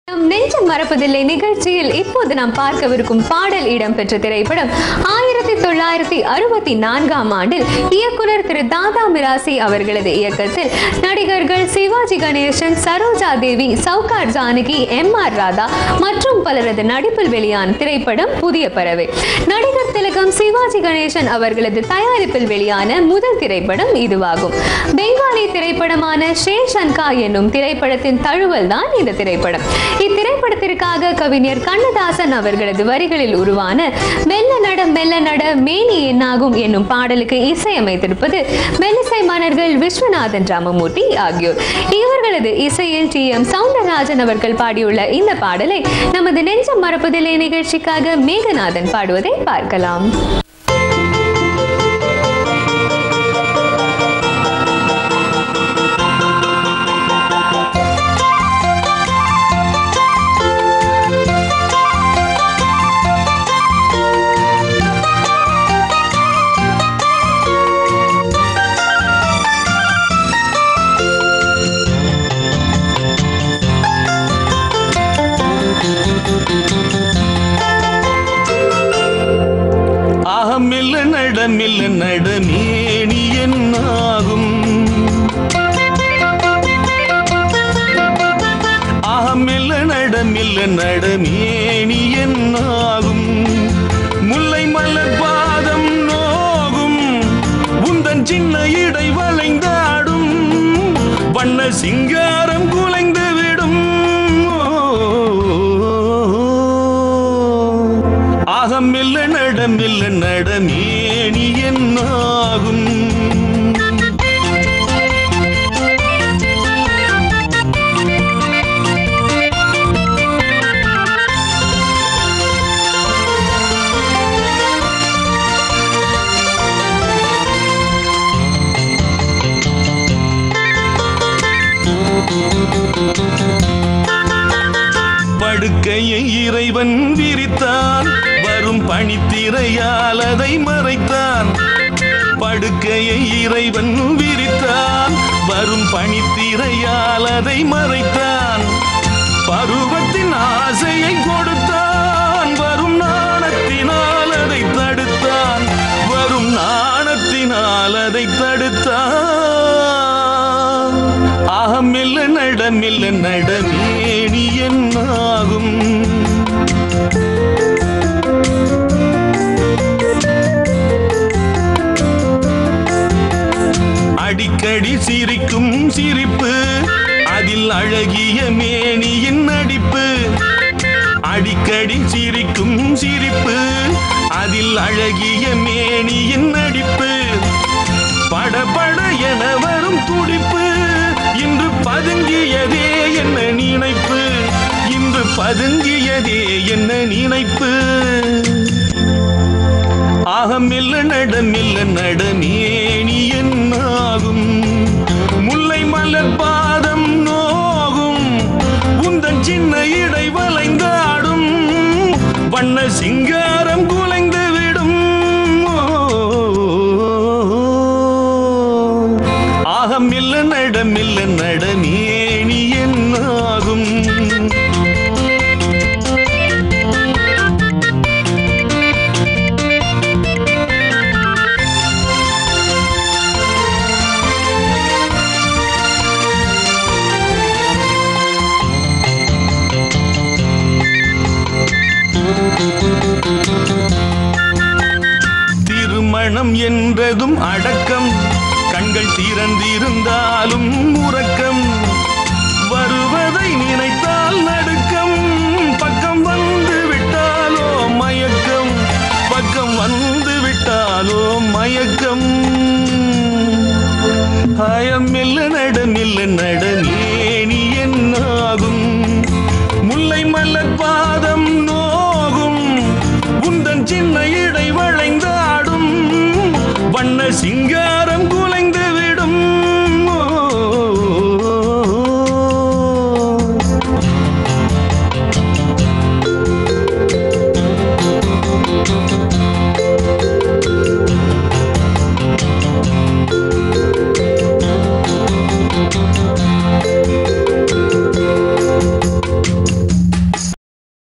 நம் நெஞ்சம் மறப்பதில்லை நிகழ்ச்சியில் இப்போது நாம் பார்க்கவிருக்கும் பாடல் இடம்பெற்ற திரைப்படம் ஆயிரத்தி தொள்ளாயிரத்தி அறுபத்தி நான்காம் ஆண்டில் இயக்குனர் திரு தாதா மிராசி அவர்களது இயக்கத்தில் நடிகர்கள் சிவாஜி கணேசன் சரோஜா தேவி சவுகார் ஜானகி எம் ஆர் ராதா மற்றும் பலரது நடிப்பில் வெளியான திரைப்படம் புதிய பறவை நடிகர் திலகம் சிவாஜி கணேசன் அவர்களது தயாரிப்பில் வெளியான முதல் திரைப்படம் இதுவாகும் பெங்காலி திரைப்படமான ஷேஷன்கா என்னும் திரைப்படத்தின் தழுவல் தான் இந்த திரைப்படம் இத்திரைப்படத்திற்காக கவிஞர் கண்ணதாசன் அவர்களது வரிகளில் உருவான மெல்ல நட மெல்ல நட மேனி என்னாகும் என்னும் பாடலுக்கு இசையமைத்திருப்பது மெல்லிசை மன்னர்கள் விஸ்வநாதன் ராமமூர்த்தி ஆகியோர் இவர்களது இசையில் டி எம் சவுந்தரராஜன் அவர்கள் பாடியுள்ள இந்த பாடலை நமது நெஞ்சம் மறப்பதில்லை நிகழ்ச்சிக்காக மேகநாதன் பாடுவதை பார்க்கலாம் ஆக மெல்ல நட மெல்ல நட மேனி என்னாகும் ஆக மெல்ல நட மெல்ல நட மேனி என்னாகும் முல்லை மலர் பாதம் நோகும் உந்தன் சின்ன இடை வளைந்தாடும் வண்ண சிங்காரம் குலைந்து விடும் ஆக மெல்ல நட மெல்ல நட மேனி என்னாகும் படுக்கையை இறைவன் விரித்தான் வரும் பனித்திரையால் அதை மறைத்தான் படுக்கையை இறைவன் விரித்தான் வரும் பனித்திரையால் அதை மறைத்தான் பருவத்தின் ஆசையை கொடுத்தான் வரும் நாணத்தினால் அதை தடுத்தான் வரும் நாணத்தினால் அதை தடுத்தான் ஆக மெல்ல நட மெல்ல நட மேனி என்னாகும் அடிக்கடி சிரிக்கும் சிரிப்பு அதில் அழகிய மேனியின் நடிப்பு அடிக்கடி சிரிக்கும் சிரிப்பு அதில் அழகிய மேனியின் நடிப்பு படபட என வரும் துடிப்பு இன்று பதுங்கியதே என்ன நினைப்பு இன்று பதுங்கியதே என்ன நினைப்பு ஆக மெல்ல நட மெல்ல நட மேனி என்னாகும் முல்லை மலர் பாதம் நோகும் உந்தன் சின்ன இடை வளைந்தாடும் வண்ண சிங்காரம் குலைந்து விடும் ஆக மெல்ல நட மெல்ல நட மேனி என்னாகும் திருமணம் என்றதும் அடக்கம் கண்கள் திறந்திருந்தாலும் உறக்கம்